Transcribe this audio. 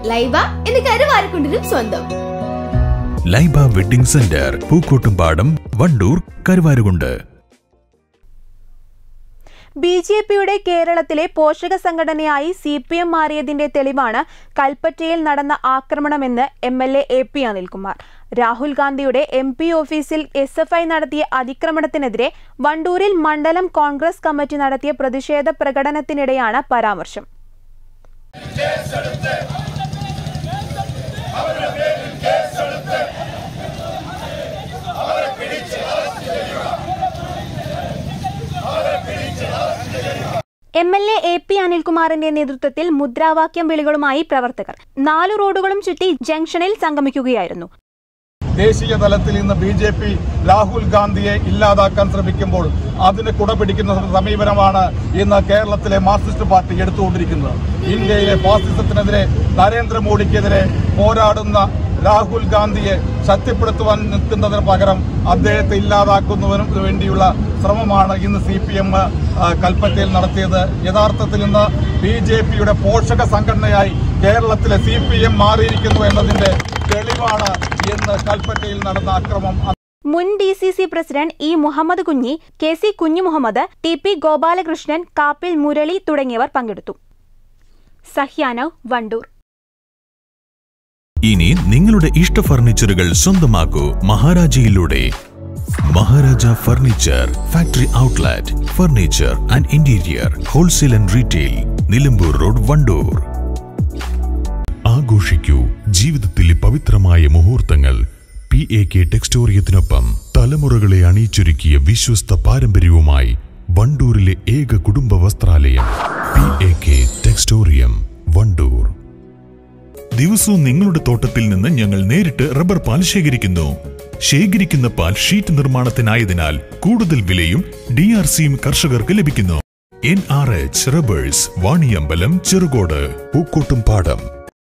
ലൈബ എന്ന് കരുവാരക്കുണ്ടിനും സ്വന്തം Laiba wedding centre Pookkottumpadam Wandoor Karuvarakundu B J പിയുടെ കേരളത്തിലെ പോഷക സംഘടനയായി സി പി എം മാറിയതിന്റെ തെളിവാണ് കൽപ്പറ്റയിൽ നടന്ന ആക്രമണമെന്ന് M L A A P Anilkumar Rahul ഗാന്ധിയുടെ എം പി ഓഫീസിൽ എസ് എഫ് ഐ നടത്തിയ അതിക്രമണത്തിനെതിരെ വണ്ടൂരിൽ മണ്ഡലം കോൺഗ്രസ് കമ്മിറ്റി നടത്തിയ പ്രതിഷേധ പ്രകടനത്തിനിടെയാണ് പരാമർശം M L A A P അനിൽകുമാറിന്റെ നേതൃത്വത്തിൽ മുദ്രാവാക്യം വിളികളുമായി പ്രവർത്തകർ നാലു റോഡുകളും ചുറ്റി ജംഗ്ഷനിൽ സംഗമിക്കുകയായിരുന്നു ദേശീയ തലത്തിൽ ഇന്ന് ബി ജെ പി രാഹുൽ ഗാന്ധിയെ ഇല്ലാതാക്കാൻ ശ്രമിക്കുമ്പോൾ അതിന് കുടപിടിക്കുന്ന സമീപനമാണ് ഇന്ന് കേരളത്തിലെ മാർക്സിസ്റ്റ് പാർട്ടി എടുത്തുകൊണ്ടിരിക്കുന്നത് ഇന്ത്യയിലെ ഫാസിസത്തിനെതിരെ നരേന്ദ്രമോദിക്കെതിരെ പോരാടുന്ന രാഹുൽ ഗാന്ധിയെ ശക്തിപ്പെടുത്തുവാൻ നിൽക്കുന്നതിന് പകരം അദ്ദേഹത്തെ ഇല്ലാതാക്കുന്നതിന് വേണ്ടിയുള്ള ശ്രമമാണ് ഇന്ന് സി പി എം കൽപ്പറ്റയിൽ നടത്തിയത് യഥാർത്ഥത്തിൽ ഇന്ന് ബി ജെ പിയുടെ പോഷക സംഘടനയായി കേരളത്തിലെ സി പി എം മാറിയിരിക്കുന്നു എന്നതിന്റെ തെളിവാണ് ഇന്ന് കൽപ്പറ്റയിൽ നടന്ന അക്രമം മുൻ D C C president E Muhammad Kunhi K C Kunhu Muhammad T P Gopalakrishnan Kappil Murali തുടങ്ങിയവർ പങ്കെടുത്തു സഹ്യാനവ് വണ്ടൂർ ഇനി നിങ്ങളുടെ ഇഷ്ട ഫർണിച്ചറുകൾ സ്വന്തമാക്കൂ മഹാരാജയിലൂടെ Maharaja furniture factory outlet furniture and interior wholesale and retail Nilambur road Wandoor ആഘോഷിക്കൂ ജീവിതത്തിലെ പവിത്രമായ മുഹൂർത്തങ്ങൾ പി എ കെ ടെക്സ്റ്റോറിയത്തിനൊപ്പം തലമുറകളെ അണിയിച്ചൊരുക്കിയ വിശ്വസ്ത പാരമ്പര്യവുമായി വണ്ടൂരിലെ ഏക കുടുംബ വസ്ത്രാലയം P A K Textorium Wandoor ദിവസവും നിങ്ങളുടെ തോട്ടത്തിൽ നിന്ന് ഞങ്ങൾ നേരിട്ട് റബ്ബർ പാൽ ശേഖരിക്കുന്നു ശേഖരിക്കുന്ന പാൽ ഷീറ്റ് നിർമ്മാണത്തിനായതിനാൽ കൂടുതൽ വിലയും ഡി ആർ സിയും കർഷകർക്ക് ലഭിക്കുന്നു N R H rubbers Vaniyambalam Cherukode പൂക്കോട്ടും പാടം